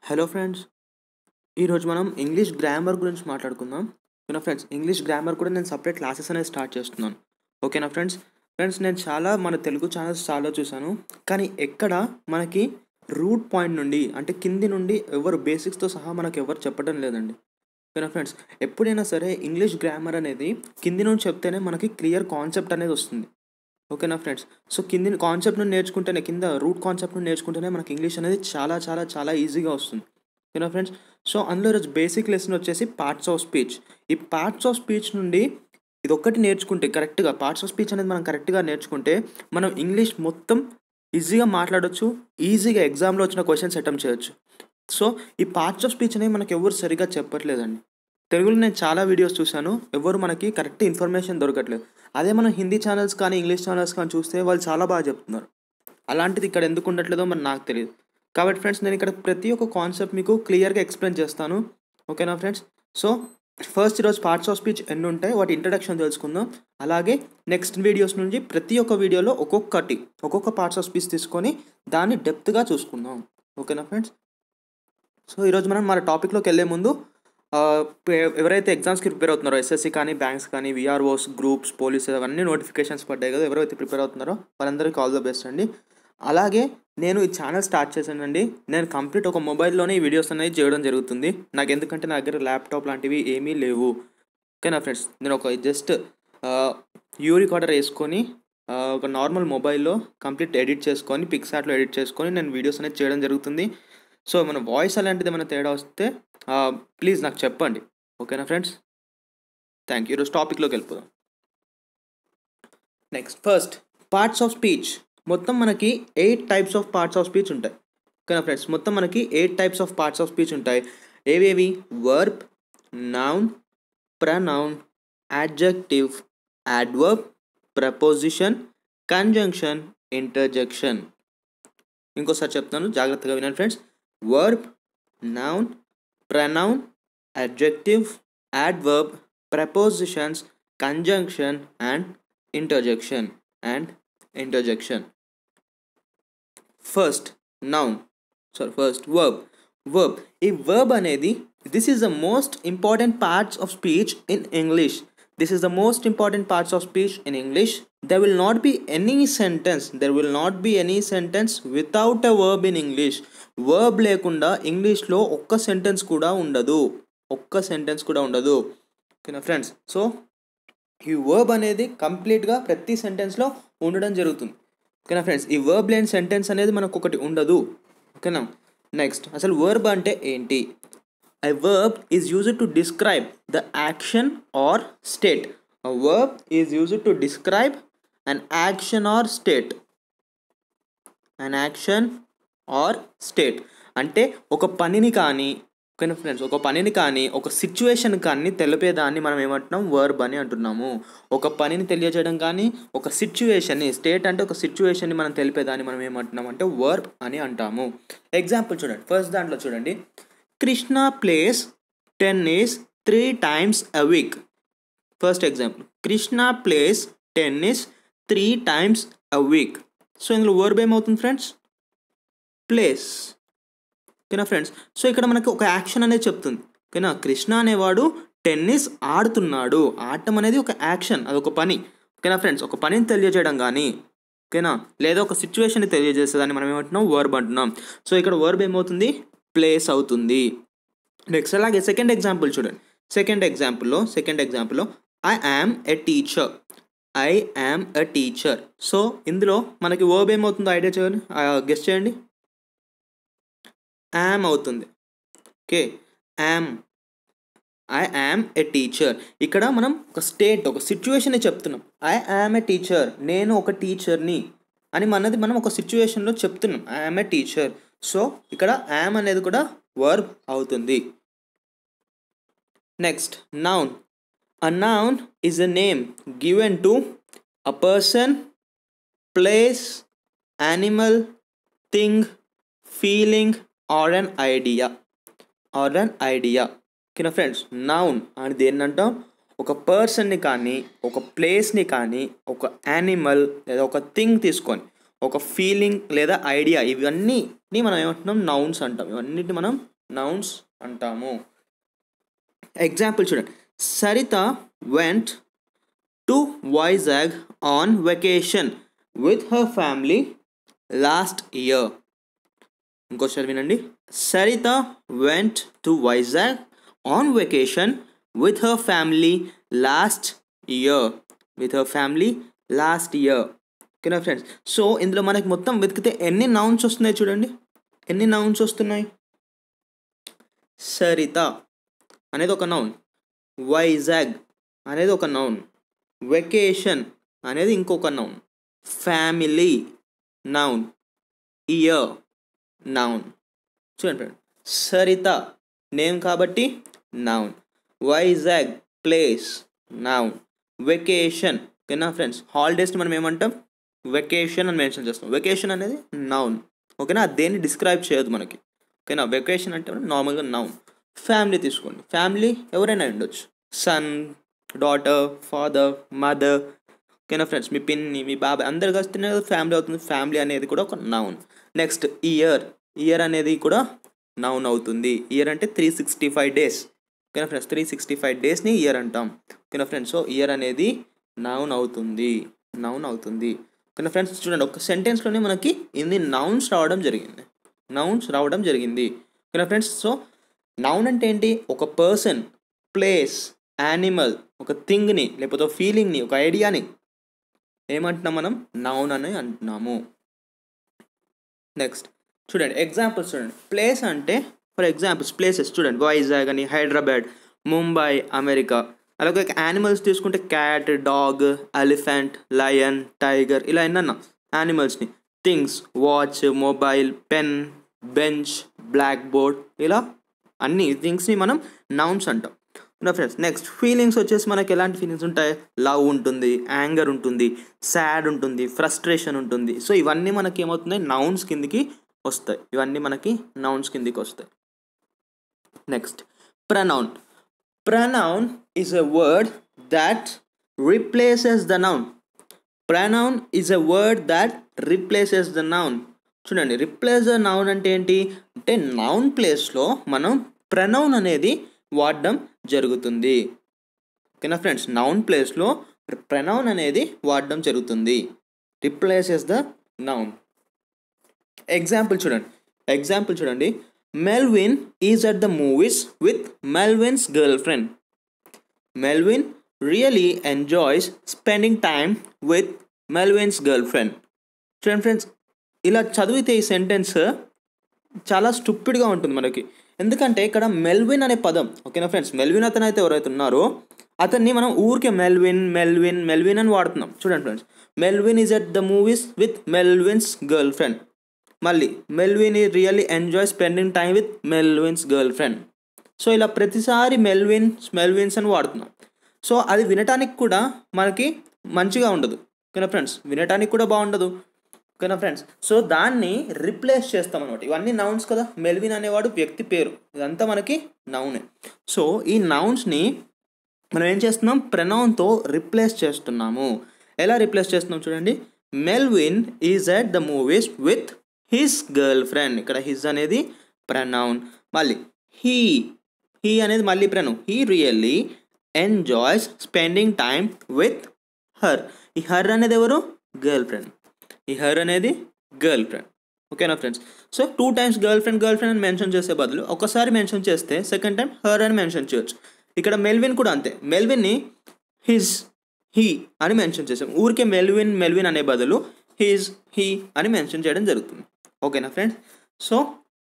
Hello friends ఈరోజు మనం English grammar గురించి మాట్లాడుకుందాం ఓకేనా ఫ్రెండ్స్ ఇంగ్లీష్ గ్రామర్ కూడా నేను సపరేట్ క్లాసెస్ అనేది స్టార్ట్ చేస్తున్నాను ఓకేనా ఫ్రెండ్స్ ఫ్రెండ్స్ నేను చాలా మన తెలుగు ఛానల్స్ చాలా చూశాను కానీ ఎక్కడ మనకి రూట్ పాయింట్ నుండి అంటే కింది నుండి ఎవరు బేసిక్స్తో సహా మనకు ఎవరు చెప్పడం లేదండి ఓకేనా ఫ్రెండ్స్ ఎప్పుడైనా సరే ఇంగ్లీష్ గ్రామర్ అనేది కింది నుండి చెప్తేనే మనకి క్లియర్ కాన్సెప్ట్ అనేది వస్తుంది ఓకేనా ఫ్రెండ్స్ సో కింది కాన్సెప్ట్ నుండి నేర్చుకుంటేనే కింద రూట్ కాన్సెప్ట్ నుండి నేర్చుకుంటేనే మనకి ఇంగ్లీష్ అనేది చాలా చాలా చాలా ఈజీగా వస్తుంది ఓకేనా ఫ్రెండ్స్ సో అందులో ఈరోజు బేసిక్ లెసన్ వచ్చేసి పార్ట్స్ ఆఫ్ స్పీచ్ ఈ పార్ట్స్ ఆఫ్ స్పీచ్ నుండి ఇది ఒక్కటి నేర్చుకుంటే కరెక్ట్గా పార్ట్స్ ఆఫ్ స్పీచ్ అనేది మనం కరెక్ట్గా నేర్చుకుంటే మనం ఇంగ్లీష్ మొత్తం ఈజీగా మాట్లాడొచ్చు ఈజీగా ఎగ్జామ్లో వచ్చిన క్వశ్చన్స్ అటెంప్ట్ చేయొచ్చు సో ఈ పార్ట్స్ ఆఫ్ స్పీచ్ అనేవి మనకు ఎవరు సరిగా చెప్పట్లేదండి తెలుగులో నేను చాలా వీడియోస్ చూశాను ఎవరు మనకి కరెక్ట్ ఇన్ఫర్మేషన్ దొరకట్లేదు అదే మనం హిందీ ఛానల్స్ కానీ ఇంగ్లీష్ ఛానల్స్ కానీ చూస్తే వాళ్ళు చాలా బాగా చెప్తున్నారు అలాంటిది ఇక్కడ ఎందుకు ఉండట్లేదో మరి నాకు తెలియదు కాబట్టి ఫ్రెండ్స్ నేను ఇక్కడ ప్రతి ఒక్క కాన్సెప్ట్ మీకు క్లియర్గా ఎక్స్ప్లెయిన్ చేస్తాను ఓకేనా ఫ్రెండ్స్ సో ఫస్ట్ ఈరోజు పార్ట్స్ ఆఫ్ స్పీచ్ ఎన్ని ఉంటాయి వాటి ఇంట్రడక్షన్ తెలుసుకుందాం అలాగే నెక్స్ట్ వీడియోస్ నుంచి ప్రతి ఒక్క వీడియోలో ఒక్కొక్కటి ఒక్కొక్క పార్ట్స్ ఆఫ్ స్పీచ్ తీసుకొని దాన్ని డెప్త్గా చూసుకుందాం ఓకేనా ఫ్రెండ్స్ సో ఈరోజు మనం మన టాపిక్లోకి వెళ్ళే ముందు ఆ, ఎ- ఎవరైతే ఎగ్జామ్స్కి ప్రిపేర్ అవుతున్నారో ఎస్ఎస్సి కానీ బ్యాంక్స్ కానీ విఆర్ఓస్ గ్రూప్స్ పోలీస్ అవన్నీ నోటిఫికేషన్స్ పడ్డాయి కదా ఎవరైతే ప్రిపేర్ అవుతున్నారో వాళ్ళందరికీ ఆల్ ద బెస్ట్ అండి అలాగే నేను ఈ ఛానల్ స్టార్ట్ చేశానండి నేను కంప్లీట్ ఒక మొబైల్లోనే ఈ వీడియోస్ అనేది చేయడం జరుగుతుంది నాకు ఎందుకంటే నా దగ్గర ల్యాప్టాప్ లాంటివి ఏమీ లేవు ఓకేనా ఫ్రెండ్స్ నేను ఒక జస్ట్ యూ రికార్డర్ వేసుకొని ఆ, ఒక నార్మల్ మొబైల్లో కంప్లీట్ ఎడిట్ చేసుకొని పిక్సార్ట్లో ఎడిట్ చేసుకొని నేను వీడియోస్ అనేది చేయడం జరుగుతుంది సో మన వాయిస్ అలాంటిది ఏమైనా తేడా వస్తే ప్లీజ్ నాకు చెప్పండి ఓకేనా ఫ్రెండ్స్ థ్యాంక్ యూ ఈరోజు టాపిక్లోకి వెళ్ళిపోదాం next first parts of speech మొత్తం మనకి eight types of parts of speech ఉంటాయి ఓకేనా ఫ్రెండ్స్ మొత్తం మనకి eight types of parts of speech ఉంటాయి ఏవేవి verb noun pronoun adjective adverb preposition conjunction interjection ఇంకోసారి చెప్తాను జాగ్రత్తగా వినండి friends verb noun pronoun adjective adverb prepositions conjunction and interjection and interjection first noun sorry first verb verb ఈ verb అనేది this is the most important parts of speech in English this is the most important parts of speech in English there will not be any sentence there will not be any sentence without a verb in English verb లేకుండా ఇంగ్లీష్లో ఒక్క sentence కూడా ఉండదు ఒక్క sentence కూడా ఉండదు ఓకేనా friends so ఈ వర్బ్ అనేది కంప్లీట్గా ప్రతి సెంటెన్స్లో ఉండడం జరుగుతుంది ఓకేనా ఫ్రెండ్స్ ఈ వర్బ్ లేని సెంటెన్స్ అనేది మనకు ఒకటి ఉండదు ఓకేనా నెక్స్ట్ అసలు వర్బ్ అంటే ఏంటి A verb is used to describe the action or state. A verb is used to describe an action or state. An action or state. అంటే ఒక పనిని కానీ ఓకేనా ఫ్రెండ్స్ ఒక పనిని కానీ ఒక సిచ్యువేషన్ కానీ తెలిపేదాన్ని మనం ఏమంటున్నాం వర్బ్ అని అంటున్నాము ఒక పనిని తెలియజేయడం కానీ ఒక సిచ్యువేషన్ని స్టేట్ అంటే ఒక సిచ్యువేషన్ని మనం తెలిపేదాన్ని మనం ఏమంటున్నాం అంటే వర్బ్ అని అంటాము ఎగ్జాంపుల్ చూడండి ఫస్ట్ దాంట్లో చూడండి Krishna plays tennis three times a week first example Krishna plays tennis three times a week so ఇందులో వర్బ్ ఏమవుతుంది ఫ్రెండ్స్ ప్లేస్ ఓకేనా ఫ్రెండ్స్ సో ఇక్కడ మనకి ఒక యాక్షన్ అనేది చెప్తుంది ఓకేనా కృష్ణ అనేవాడు టెన్నిస్ ఆడుతున్నాడు ఆడటం అనేది ఒక యాక్షన్ అది ఒక పని ఓకేనా ఫ్రెండ్స్ ఒక పనిని తెలియజేయడం కానీ ఓకేనా లేదా ఒక సిచ్యువేషన్ని తెలియజేసేదాన్ని మనం ఏమంటున్నాం వర్బ్ అంటున్నాం సో ఇక్కడ వర్బ్ ఏమవుతుంది ప్లేస్ అవుతుంది నెక్స్ట్ అలాగే సెకండ్ ఎగ్జాంపుల్ చూడండి సెకండ్ ఎగ్జాంపుల్లో సెకండ్ ఎగ్జాంపుల్లో I am a teacher I am a teacher so ఇందులో మనకి వర్బ్ ఏమవుతుందో ఐడియా చేయండి గెస్ట్ చేయండి యామ్ అవుతుంది okay am I am a teacher ఇక్కడ మనం ఒక స్టేట్ ఒక సిచ్యువేషన్ చెప్తున్నాం ఐ యామ్ ఎ టీచర్ నేను ఒక టీచర్ని అని మనది మనం ఒక సిచ్యువేషన్లో చెప్తున్నాం I am a teacher so ఇక్కడ యామ్ అనేది కూడా వర్బ్ అవుతుంది next noun a noun is a name given to a person place animal thing feeling or an idea or an idea ఓకేనా ఫ్రెండ్స్ నౌన్ అనేది ఏంటంటాం ఒక పర్సన్ని కానీ ఒక ప్లేస్ని కానీ ఒక యానిమల్ లేదా ఒక థింగ్ తీసుకొని ఒక ఫీలింగ్ లేదా ఐడియా ఇవన్నీ మనం ఏమంటున్నాం నౌన్స్ అంటాం ఇవన్నిటిని మనం నౌన్స్ అంటాము ఎగ్జాంపుల్ చూడండి Saritha went to Vizag on vacation with her family last year ఇంకోసారి వినండి Saritha went to Vizag on vacation with her family last year with her family last year ఓకేనా ఫ్రెండ్స్ సో ఇందులో మనకి మొత్తం వెతికితే ఎన్ని నౌన్స్ వస్తున్నాయి చూడండి ఎన్ని నౌన్స్ వస్తున్నాయి సరిత అనేది ఒక నౌన్ వైజాగ్ అనేది ఒక నౌన్ వెకేషన్ అనేది ఇంకొక noun family noun year noun చూడండి ఫ్రెండ్ సరిత నేమ్ కాబట్టి noun Vizag place noun vacation ఓకేనా ఫ్రెండ్స్ హాలిడేస్ని మనం ఏమంటాం వెకేషన్ అని మెన్షన్ చేస్తాం వెకేషన్ అనేది నౌన్ ఓకేనా అది దేన్ని డిస్క్రైబ్ చేయదు మనకి ఓకేనా వెకేషన్ అంటే నార్మల్గా నౌన్ ఫ్యామిలీ తీసుకోండి ఫ్యామిలీ ఎవరైనా ఉండొచ్చు సన్ డాటర్ ఫాదర్ మదర్ ఓకేనా ఫ్రెండ్స్ మీ పిన్ని మీ బాబాయ్ అందరు కలిస్తేనే ఫ్యామిలీ అవుతుంది ఫ్యామిలీ అనేది కూడా ఒక నౌన్ నెక్స్ట్ ఇయర్ ఇయర్ అనేది కూడా నౌన్ అవుతుంది ఇయర్ అంటే త్రీ సిక్స్టీ ఫైవ్ డేస్ ఓకేనా ఫ్రెండ్స్ త్రీ సిక్స్టీ ఫైవ్ డేస్ని ఇయర్ అంటాం ఓకేనా ఫ్రెండ్స్ సో ఇయర్ అనేది నౌన్ అవుతుంది నౌన్ అవుతుంది ఓకేనా ఫ్రెండ్స్ చూడండి ఒక సెంటెన్స్లోనే మనకి ఇన్ని నౌన్స్ రావడం జరిగింది నౌన్స్ రావడం జరిగింది ఓకేనా ఫ్రెండ్స్ సో నౌన్ అంటే ఏంటి ఒక పర్సన్ ప్లేస్ యానిమల్ ఒక థింగ్ని లేకపోతే ఒక ఫీలింగ్ని ఒక ఐడియాని ఏమంటున్నాం మనం నౌన్ అని అంటున్నాము నెక్స్ట్ చూడండి ఎగ్జాంపుల్స్ చూడండి ప్లేస్ అంటే ఫర్ ఎగ్జాంపుల్స్ ప్లేసెస్ చూడండి వైజాగ్ అని హైదరాబాద్ ముంబై అమెరికా అలాగే యానిమల్స్ తీసుకుంటే cat dog elephant lion tiger ఇలా ఎన్నన్నా యానిమల్స్ని things watch mobile pen bench blackboard ఇలా అన్ని థింగ్స్ని మనం నౌన్స్ అంటాం నా ఫ్రెండ్స్ నెక్స్ట్ ఫీలింగ్స్ వచ్చేసి మనకి ఎలాంటి ఫీలింగ్స్ ఉంటాయి లవ్ ఉంటుంది యాంగర్ ఉంటుంది సాడ్ ఉంటుంది ఫ్రస్ట్రేషన్ ఉంటుంది సో ఇవన్నీ మనకి ఏమవుతున్నాయి నౌన్స్ కిందికి వస్తాయి ఇవన్నీ మనకి నౌన్స్ కిందికి వస్తాయి next pronoun pronoun is a word that replaces the noun pronoun is a word that replaces the noun చూడండి రిప్లేస్ ద నౌన్ అంటే ఏంటి అంటే నౌన్ ప్లేస్లో మనం ప్రనౌన్ అనేది వాడడం జరుగుతుంది ఓకేనా ఫ్రెండ్స్ నౌన్ ప్లేస్లో ప్రనౌన్ అనేది వాడడం జరుగుతుంది రిప్లేసెస్ ద నౌన్ ఎగ్జాంపుల్ చూడండి ఎగ్జాంపుల్ చూడండి Melvin is at the movies with Melvin's girl friend Melvin really enjoys spending time with Melvin's girl friend చూడండి ఫ్రెండ్స్ ఇలా చదివితే ఈ సెంటెన్స్ చాలా స్టూపిడ్గా ఉంటుంది మనకి ఎందుకంటే ఇక్కడ మెల్విన్ అనే పదం ఓకేనా ఫ్రెండ్స్ మెల్విన్ అతను అయితే ఎవరైతే ఉన్నారో అతన్ని మనం ఊరికే మెల్విన్ మెల్విన్ మెల్విన్ అని వాడుతున్నాం చూడండి friends Melvin is at the movies with Melvin's girl friend మళ్ళీ మెల్విన్ ఈ really enjoy spending time with Melvin's girl friend so ఇలా ప్రతిసారి మెల్విన్స్ మెల్విన్స్ అని వాడుతున్నాం సో అది వినటానికి కూడా మనకి మంచిగా ఉండదు ఓకేనా ఫ్రెండ్స్ వినటానికి కూడా బాగుండదు ఓకేనా ఫ్రెండ్స్ సో దాన్ని రిప్లేస్ చేస్తాం అనమాట ఇవన్నీ నౌన్స్ కదా మెల్విన్ అనేవాడు వ్యక్తి పేరు ఇదంతా మనకి నౌనే సో ఈ నౌన్స్ని మనం ఏం చేస్తున్నాం ప్రనౌన్తో రిప్లేస్ చేస్తున్నాము ఎలా రిప్లేస్ చేస్తున్నాం చూడండి Melvin is at the movies with his girl friend ఇక్కడ హిజ్ అనేది ప్రనౌన్ మళ్ళీ హీ హీ అనేది మళ్ళీ pronoun he really enjoys spending time with her ఈ హర్ అనేది ఎవరు గర్ల్ ఫ్రెండ్ ఈ హర్ అనేది గర్ల్ ఫ్రెండ్ ఓకేనా friends so two times girl friend girl friend అని మెన్షన్ చేసే బదులు ఒకసారి మెన్షన్ చేస్తే సెకండ్ టైం హర్ అని మెన్షన్ చేయొచ్చు ఇక్కడ మెల్విన్ కూడా అంతే మెల్విన్ని హిజ్ హీ అని మెన్షన్ చేసాం ఊరికే మెల్విన్ మెల్విన్ అనే బదులు హిజ్ హీ అని మెన్షన్ చేయడం జరుగుతుంది ఓకేనా ఫ్రెండ్స్ సో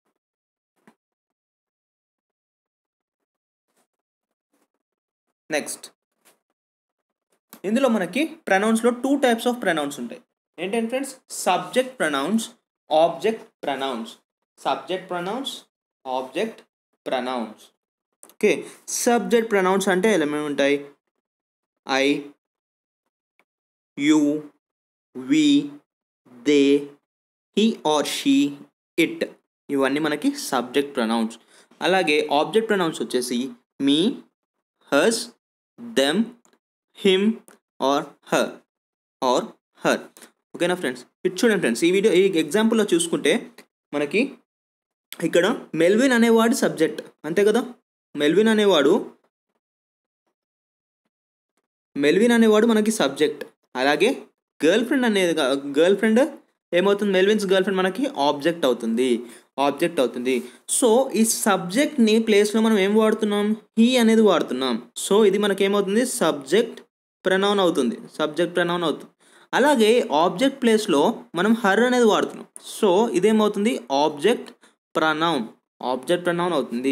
నెక్స్ట్ ఇందులో మనకి ప్రనౌన్స్లో టూ టైప్స్ ఆఫ్ ప్రనౌన్స్ ఉంటాయి ఏంటంటే friends subject pronouns object pronouns subject pronouns object pronouns okay subject pronouns అంటే ఏమేమి ఉంటాయి I you we they he or she it ఇవన్నీ మనకి సబ్జెక్ట్ ప్రనౌన్స్ అలాగే ఆబ్జెక్ట్ ప్రనౌన్స్ వచ్చేసి me hers them him or her or her ఓకేనా friends ఇటు చూడండి ఫ్రెండ్స్ ఈ వీడియో ఈ ఎగ్జాంపుల్లో చూసుకుంటే మనకి ఇక్కడ మెల్విన్ అనేవాడు సబ్జెక్ట్ అంతే కదా మెల్విన్ అనేవాడు మెల్విన్ అనేవాడు మనకి సబ్జెక్ట్ అలాగే గర్ల్ ఫ్రెండ్ అనేది గర్ల్ ఫ్రెండ్ ఏమవుతుంది మెల్విన్స్ గర్ల్ ఫ్రెండ్ మనకి ఆబ్జెక్ట్ అవుతుంది ఆబ్జెక్ట్ అవుతుంది సో ఈ సబ్జెక్ట్ని ప్లేస్లో మనం ఏం వాడుతున్నాం హీ అనేది వాడుతున్నాం సో ఇది మనకి ఏమవుతుంది సబ్జెక్ట్ ప్రనౌన్ అవుతుంది సబ్జెక్ట్ ప్రనౌన్ అవుతుంది అలాగే ఆబ్జెక్ట్ ప్లేస్లో మనం హర్ అనేది వాడుతున్నాం సో ఇదేమవుతుంది ఆబ్జెక్ట్ ప్రనౌన్ ఆబ్జెక్ట్ ప్రనౌన్ అవుతుంది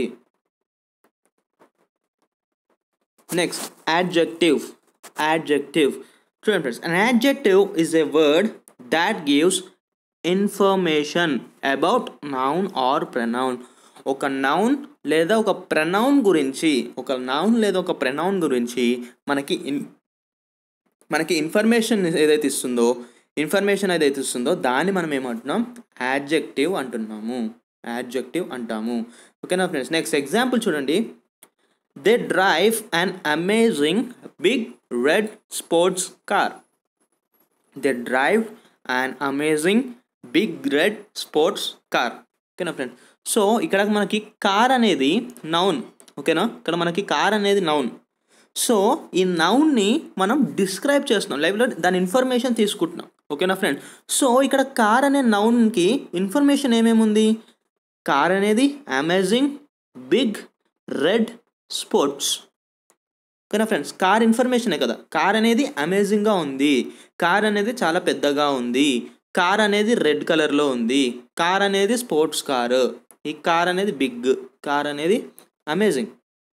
నెక్స్ట్ యాడ్జెక్టివ్ యాడ్జెక్టివ్ చూడండి friends an adjective is a word that gives information about noun or pronoun ఒక నౌన్ లేదా ఒక ప్రనౌన్ గురించి ఒక నౌన్ లేదా ఒక ప్రనౌన్ గురించి మనకి ఇన్ మనకి ఇన్ఫర్మేషన్ ఏదైతే ఇస్తుందో ఇన్ఫర్మేషన్ ఏదైతే ఇస్తుందో దాన్ని మనం ఏమంటున్నాం యాడ్జెక్టివ్ అంటున్నాము యాడ్జెక్టివ్ అంటాము ఓకేనా ఫ్రెండ్స్ నెక్స్ట్ ఎగ్జాంపుల్ చూడండి they drive an amazing big red sports car they drive and amazing big red sports car ఓకేనా ఫ్రెండ్ సో ఇక్కడ మనకి కార్ అనేది నౌన్ ఓకేనా ఇక్కడ మనకి కార్ అనేది నౌన్ సో ఈ నౌన్ని మనం డిస్క్రైబ్ చేస్తున్నాం లైవ్లో దాని ఇన్ఫర్మేషన్ తీసుకుంటున్నాం ఓకేనా ఫ్రెండ్ సో ఇక్కడ కార్ అనే నౌన్కి ఇన్ఫర్మేషన్ ఏమేమి ఉంది కార్ అనేది అమేజింగ్ బిగ్ రెడ్ స్పోర్ట్స్ ఓకేనా ఫ్రెండ్స్ కార్ ఇన్ఫర్మేషనే కదా కార్ అనేది అమేజింగ్గా ఉంది కార్ అనేది చాలా పెద్దగా ఉంది కార్ అనేది రెడ్ కలర్లో ఉంది కార్ అనేది స్పోర్ట్స్ కార్ ఈ కార్ అనేది బిగ్ కార్ అనేది అమేజింగ్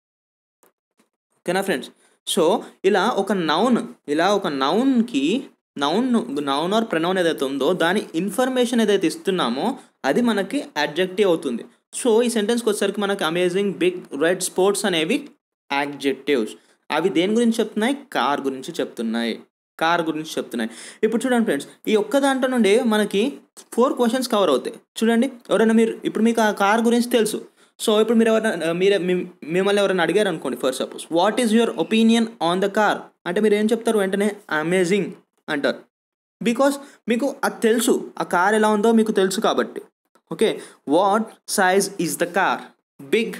ఓకేనా ఫ్రెండ్స్ సో ఇలా ఒక నౌన్ ఇలా ఒక నౌన్కి నౌన్ నౌన్ ఆర్ ప్రనౌన్ ఏదైతే ఉందో దాని ఇన్ఫర్మేషన్ ఏదైతే ఇస్తున్నామో అది మనకి అడ్జెక్టివ్ అవుతుంది సో ఈ సెంటెన్స్కి వచ్చేసరికి మనకి అమేజింగ్ బిగ్ రెడ్ స్పోర్ట్స్ అనేవి యాడ్జెక్టివ్స్ అవి దేని గురించి చెప్తున్నాయి కార్ గురించి చెప్తున్నాయి కార్ గురించి చెప్తున్నాయి ఇప్పుడు చూడండి ఫ్రెండ్స్ ఈ ఒక్క దాంట్లో నుండి మనకి ఫోర్ క్వశ్చన్స్ కవర్ అవుతాయి చూడండి ఎవరైనా మీరు ఇప్పుడు మీకు ఆ కార్ గురించి తెలుసు సో ఇప్పుడు మీరు ఎవరైనా మీరే మిమ్మల్ని ఎవరైనా అడిగారు అనుకోండి first suppose what is your opinion on the car అంటే మీరు ఏం చెప్తారు వెంటనే అమేజింగ్ అంటారు బికాస్ మీకు అది తెలుసు ఆ కార్ ఎలా ఉందో మీకు తెలుసు కాబట్టి okay what size is the car big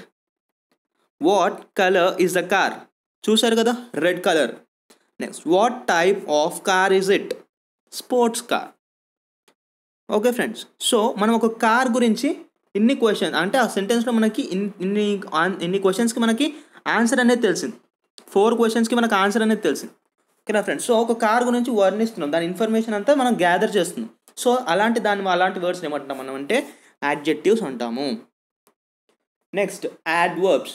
what colour is the car చూసారు కదా red colour next what type of car is it sports car okay friends so మనం ఒక కార్ గురించి ఇన్ని క్వశ్చన్ అంటే ఆ సెంటెన్స్లో మనకి ఇన్ని ఇన్ని క్వశ్చన్స్కి మనకి ఆన్సర్ అనేది తెలిసింది ఫోర్ క్వశ్చన్స్కి మనకు ఆన్సర్ అనేది తెలిసింది ఓకేనా ఫ్రెండ్స్ సో ఒక కార్ గురించి వర్ణిస్తున్నాం దాని ఇన్ఫర్మేషన్ అంతా మనం గ్యాదర్ చేస్తున్నాం సో అలాంటి దాన్ని అలాంటి వర్డ్స్ ఏమంటున్నాం మనం అంటే యాడ్జెక్టివ్స్ అంటాము next adverbs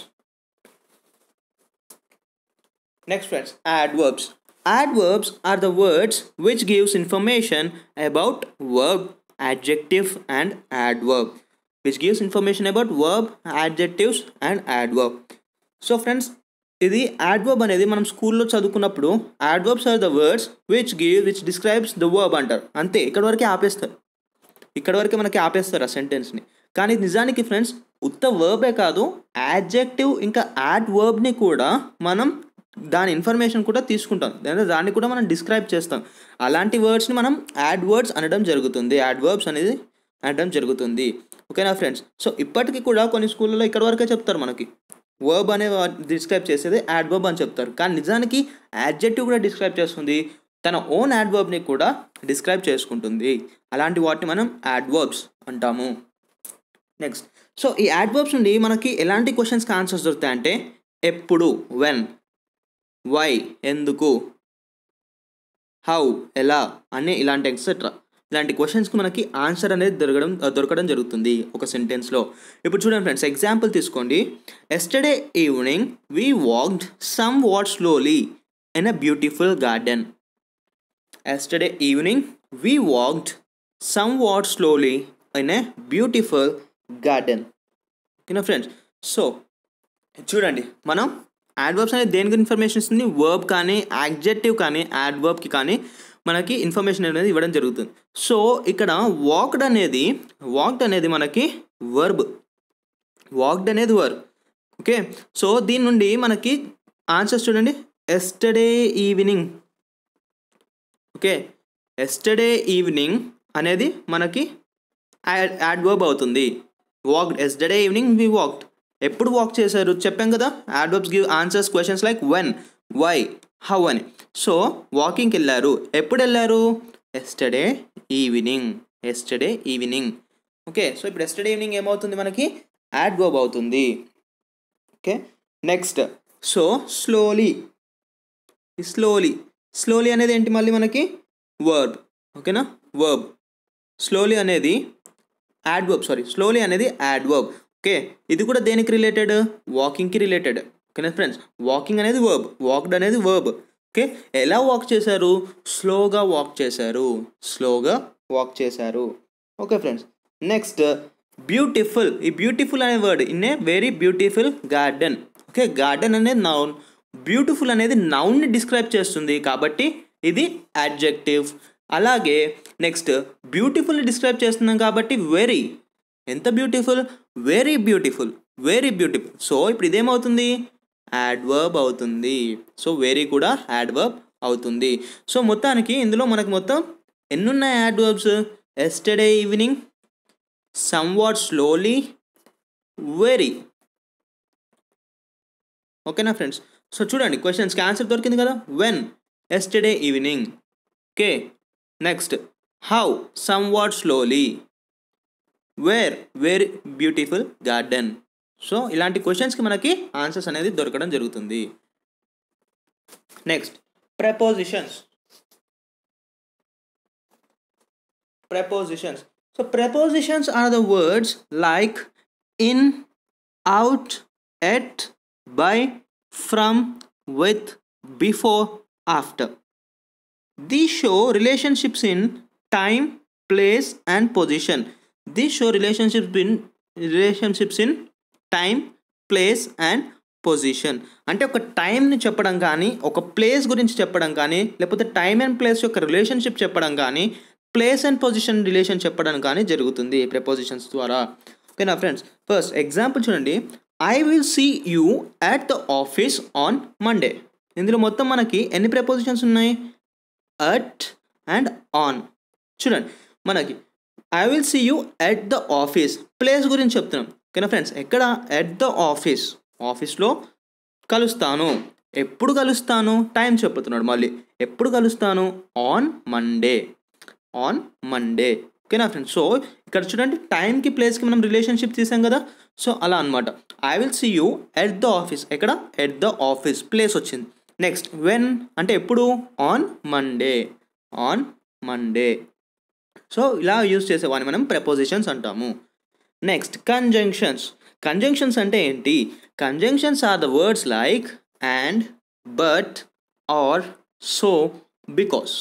next friends adverbs adverbs are the words which gives information about verb adjective and adverb which gives information about verb adjectives and adverb so friends ఇది adverb అనేది మనం స్కూల్లో చదువుకున్నప్పుడు adverbs are the words which give which describes the verb అంటారు అంతే ఇక్కడ వరకే ఆపేస్తారు ఇక్కడ వరకే మనకి ఆపేస్తారు ఆ సెంటెన్స్ని కానీ నిజానికి ఫ్రెండ్స్ ఉత్త వర్బే కాదు యాడ్జెక్టివ్ ఇంకా యాడ్ వర్బ్ని కూడా మనం దాని ఇన్ఫర్మేషన్ కూడా తీసుకుంటాం దాన్ని కూడా మనం డిస్క్రైబ్ చేస్తాం అలాంటి వర్డ్స్ని మనం యాడ్ వర్డ్స్ అనడం జరుగుతుంది యాడ్ వర్బ్స్ అనేది అనడం జరుగుతుంది ఓకేనా ఫ్రెండ్స్ సో ఇప్పటికీ కూడా కొన్ని స్కూళ్ళలో ఇక్కడ వరకే చెప్తారు మనకి వర్బ్ అనే డిస్క్రైబ్ చేసేది యాడ్ వర్బ్ అని చెప్తారు కానీ నిజానికి యాడ్జెక్టివ్ కూడా డిస్క్రైబ్ చేస్తుంది తన ఓన్ యాడ్ వర్బ్ని కూడా డిస్క్రైబ్ చేసుకుంటుంది అలాంటి వాటిని మనం యాడ్ వర్బ్స్ అంటాము నెక్స్ట్ సో ఈ యాడ్ వర్బ్స్ నుండి మనకి ఎలాంటి క్వశ్చన్స్కి ఆన్సర్స్ దొరుకుతాయంటే ఎప్పుడు వెన్ వై ఎందుకు హౌ ఎలా అనే ఇలాంటి ఎక్సెట్రా ఇలాంటి క్వశ్చన్స్కి మనకి ఆన్సర్ అనేది దొరకడం దొరకడం జరుగుతుంది ఒక సెంటెన్స్లో ఇప్పుడు చూడండి ఫ్రెండ్స్ ఎగ్జాంపుల్ తీసుకోండి yesterday evening we walked somewhat slowly in a beautiful garden yesterday evening we walked somewhat slowly in a beautiful garden ఓకేనా ఫ్రెండ్స్ సో చూడండి మనం యాడ్వర్బ్స్ అనేది దేనికి ఇన్ఫర్మేషన్ ఇస్తుంది వర్బ్ కానీ యాడ్జెక్టివ్ కానీ యాడ్వర్బ్కి కానీ మనకి ఇన్ఫర్మేషన్ అనేది ఇవ్వడం జరుగుతుంది సో ఇక్కడ వాక్డ్ అనేది వాక్డ్ అనేది మనకి వర్బ్ వాక్డ్ అనేది వర్బ్ ఓకే సో దీని నుండి మనకి ఆన్సర్స్ చూడండి yesterday evening okay yesterday evening అనేది మనకి యాడ్ యాడ్ వర్బ్ అవుతుంది walked yesterday evening we walked ఎప్పుడు వాక్ చేశారు చెప్పాం కదా adverbs give answers questions like when why how అని సో వాకింగ్కి వెళ్ళారు ఎప్పుడు వెళ్ళారు yesterday evening yesterday evening okay so ఇప్పుడు ఎస్టర్డే ఈవినింగ్ ఏమవుతుంది మనకి యాడ్వర్బ్ అవుతుంది okay next so slowly slowly slowly అనేది ఏంటి మళ్ళీ మనకి వర్బ్ ఓకేనా వర్బ్ స్లోలీ అనేది యాడ్వర్బ్ సారీ స్లోలీ అనేది యాడ్వర్బ్ ఓకే ఇది కూడా దేనికి రిలేటెడ్ వాకింగ్కి రిలేటెడ్ ఓకేనా ఫ్రెండ్స్ వాకింగ్ అనేది వర్బ్ వాక్డ్ అనేది వర్బ్ ఓకే ఎలా వాక్ చేశారు స్లోగా వాక్ చేశారు స్లోగా వాక్ చేశారు ఓకే ఫ్రెండ్స్ నెక్స్ట్ బ్యూటిఫుల్ ఈ బ్యూటిఫుల్ అనే word in a very beautiful garden okay garden అనేది నౌన్ బ్యూటిఫుల్ అనేది నౌన్ని డిస్క్రైబ్ చేస్తుంది కాబట్టి ఇది అడ్జెక్టివ్ అలాగే నెక్స్ట్ బ్యూటిఫుల్ని డిస్క్రైబ్ చేస్తున్నాం కాబట్టి వెరీ ఎంత beautiful very beautiful very beautiful so ఇప్పుడు ఇదేమవుతుంది యాడ్వర్బ్ అవుతుంది సో వెరీ కూడా యాడ్వర్బ్ అవుతుంది సో మొత్తానికి ఇందులో మనకు మొత్తం ఎన్నున్నాయి adverbs yesterday evening somewhat slowly very ఓకేనా ఫ్రెండ్స్ సో చూడండి క్వశ్చన్స్కి ఆన్సర్ దొరికింది కదా when yesterday evening okay next how somewhat slowly where very beautiful garden so ఇలాంటి క్వశ్చన్స్కి మనకి ఆన్సర్స్ అనేది దొరకడం జరుగుతుంది next prepositions prepositions so prepositions are the words like in out at by from with before after these show relationships in time place and position these show relationships in relationships in time place and position అంటే ఒక టైంని చెప్పడం కానీ ఒక place గురించి చెప్పడం కానీ లేకపోతే టైం అండ్ ప్లేస్ యొక్క రిలేషన్షిప్ చెప్పడం కానీ ప్లేస్ అండ్ పొజిషన్ రిలేషన్ చెప్పడం కానీ జరుగుతుంది ప్రపోజిషన్స్ ద్వారా ఓకేనా ఫ్రెండ్స్ ఫస్ట్ ఎగ్జాంపుల్ చూడండి I will see you at the office on Monday ఇందులో మొత్తం మనకి ఎన్ని ప్రపోజిషన్స్ ఉన్నాయి అట్ అండ్ ఆన్ చూడండి మనకి I will see you at the office place గురించి చెప్తున్నాం ఓకేనా ఫ్రెండ్స్ ఎక్కడ ఎట్ ద ఆఫీస్ ఆఫీస్లో కలుస్తాను ఎప్పుడు కలుస్తాను టైం చెప్తున్నాడు మళ్ళీ ఎప్పుడు కలుస్తాను ఆన్ మండే ఆన్ మండే ఓకేనా ఫ్రెండ్స్ సో ఇక్కడ చూడండి టైంకి ప్లేస్కి మనం రిలేషన్షిప్ తీసాం కదా సో అలా అనమాట I will see you at the office ఎక్కడ ఎట్ ద ఆఫీస్ ప్లేస్ వచ్చింది నెక్స్ట్ వెన్ అంటే ఎప్పుడు on Monday on Monday so ఇలా యూజ్ చేసేవాడిని మనం ప్రపోజిషన్స్ అంటాము నెక్స్ట్ కంజంక్షన్స్ కంజంక్షన్స్ అంటే ఏంటి conjunctions are the words like and but or so because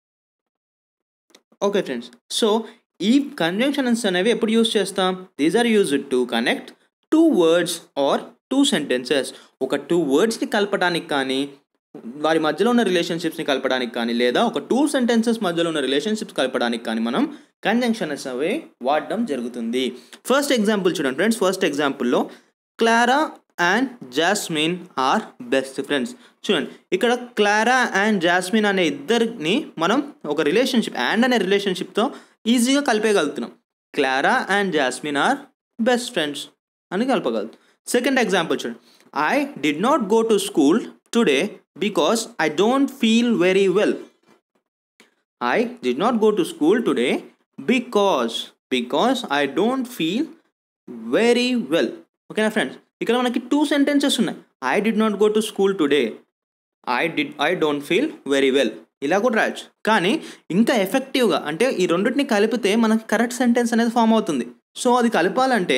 okay friends so ఈ కంజంక్షన్స్ అనేవి ఎప్పుడు యూజ్ చేస్తాం these are used to connect two words or two sentences ఒక టూ వర్డ్స్ని కలపడానికి కానీ వారి మధ్యలో ఉన్న రిలేషన్షిప్స్ని కలపడానికి కానీ లేదా ఒక టూ సెంటెన్సెస్ మధ్యలో ఉన్న రిలేషన్షిప్స్ కలపడానికి కానీ మనం కంజంక్షన్స్ అవి వాడడం జరుగుతుంది ఫస్ట్ ఎగ్జాంపుల్ చూడండి ఫ్రెండ్స్ ఫస్ట్ ఎగ్జాంపుల్లో Clara and Jasmine are best friends చూడండి ఇక్కడ క్లారా అండ్ జాస్మిన్ అనే ఇద్దరిని మనం ఒక రిలేషన్షిప్ అండ్ అనే రిలేషన్షిప్తో ఈజీగా కలిపేయగలుగుతున్నాం Clara and Jasmine are best friends అని కలపగలుగుతాం సెకండ్ ఎగ్జాంపుల్ చూడండి I did not go to school today because I don't feel very well I did not go to school today because because I don't feel very well ఓకేనా friends ఇక్కడ మనకి two sentences ఉన్నాయి I did not go to school today I did I don't feel very well ఇలా కూడా రాయొచ్చు కానీ ఇంకా ఎఫెక్టివ్గా అంటే ఈ రెండింటిని కలిపితే మనకి కరెక్ట్ సెంటెన్స్ అనేది ఫామ్ అవుతుంది సో అది కలపాలంటే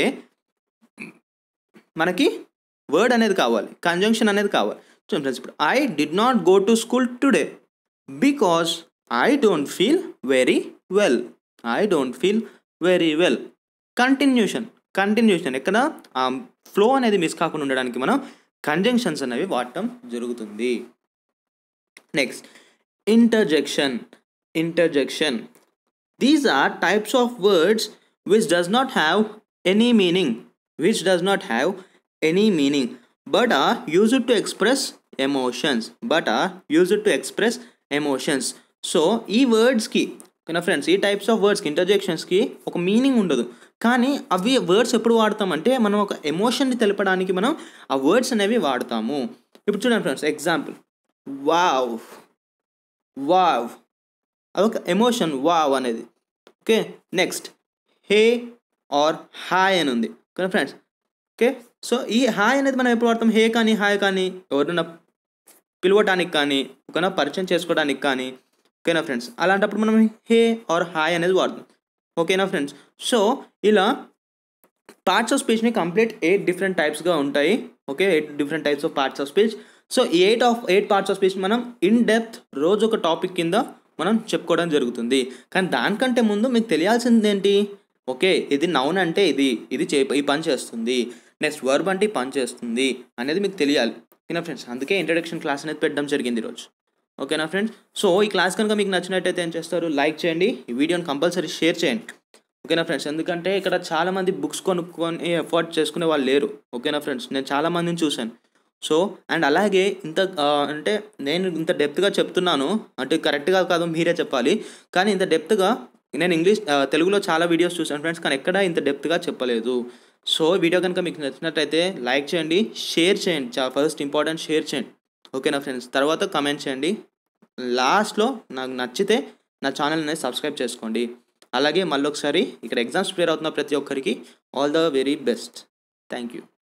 మనకి వర్డ్ అనేది కావాలి కంజంక్షన్ అనేది కావాలి చూడండి ఫ్రెండ్స్ ఇప్పుడు I did not go to school today because I don't feel very well I don't feel very well continuation continuation ఎక్కడ ఆ ఫ్లో అనేది మిస్ కాకుండా ఉండడానికి మనం కంజంక్షన్స్ అనేవి వాడటం జరుగుతుంది next interjection interjection these are types of words which does not have any meaning which does not have any meaning but are used to express emotions but are used to express emotions so ఈ వర్డ్స్కి ఓకేనా friends ఈ types of వర్డ్స్కి ఇంటర్జెక్షన్స్కి ఒక meaning ఉండదు కానీ అవి words ఎప్పుడు వాడతామంటే మనం ఒక ఎమోషన్ని తెలపడానికి మనం ఆ వర్డ్స్ అనేవి వాడతాము ఇప్పుడు చూడండి ఫ్రెండ్స్ ఎగ్జాంపుల్ వావ్ వావ్ అదొక ఎమోషన్ వావ్ అనేది okay next hey or hi అని ఉంది ఓకే ఫ్రెండ్స్ ఓకే సో ఈ హాయ్ అనేది మనం ఎప్పుడు వాడతాం హే కానీ హాయ్ కానీ ఎవరైనా పిలవటానికి కానీ ఓకేనా పరిచయం చేసుకోవడానికి కానీ ఓకేనా ఫ్రెండ్స్ అలాంటప్పుడు మనం హే ఆర్ హాయ్ అనేది వాడతాం ఓకేనా ఫ్రెండ్స్ సో ఇలా పార్ట్స్ ఆఫ్ స్పీచ్ని కంప్లీట్ ఎయిట్ డిఫరెంట్ టైప్స్గా ఉంటాయి okay eight different types of parts of speech so eight of eight parts of speech మనం ఇన్ డెప్త్ రోజు ఒక టాపిక్ కింద మనం చెప్పుకోవడం జరుగుతుంది కానీ దానికంటే ముందు మీకు తెలియాల్సింది ఏంటి ఓకే ఇది నౌన్ అంటే ఇది ఇది చే ఈ పని చేస్తుంది నెక్స్ట్ వర్బ్ అంటే ఈ పని చేస్తుంది అనేది మీకు తెలియాలి ఓకేనా ఫ్రెండ్స్ అందుకే ఇంట్రడక్షన్ క్లాస్ అనేది పెట్టడం జరిగింది ఈరోజు ఓకేనా ఫ్రెండ్స్ సో ఈ క్లాస్ కనుక మీకు నచ్చినట్టయితే ఏం చేస్తారు లైక్ చేయండి ఈ వీడియోని కంపల్సరీ షేర్ చేయండి ఓకేనా ఫ్రెండ్స్ ఎందుకంటే ఇక్కడ చాలామంది బుక్స్ కొనుక్కొని ఎఫర్ట్ చేసుకునే వాళ్ళు లేరు ఓకేనా ఫ్రెండ్స్ నేను చాలామందిని చూశాను సో అండ్ అలాగే ఇంత ఆ, అంటే నేను ఇంత డెప్త్గా చెప్తున్నాను అంటే కరెక్ట్గా కాదు మీరే చెప్పాలి కానీ ఇంత డెప్త్గా నేను ఇంగ్లీష్ ఆ, తెలుగులో చాలా వీడియోస్ చూసాను ఫ్రెండ్స్ కానీ ఎక్కడ ఇంత డెప్త్గా చెప్పలేదు సో వీడియో కనుక మీకు నచ్చినట్టయితే లైక్ చేయండి షేర్ చేయండి చా ఫస్ట్ ఇంపార్టెంట్ షేర్ చేయండి ఓకేనా ఫ్రెండ్స్ తర్వాత కమెంట్ చేయండి లాస్ట్లో నాకు నచ్చితే నా ఛానల్ అనేది సబ్స్క్రైబ్ చేసుకోండి అలాగే మళ్ళీ ఒకసారి ఇక్కడ ఎగ్జామ్స్ ప్రిపేర్ అవుతున్న ప్రతి ఒక్కరికి all the very best thank you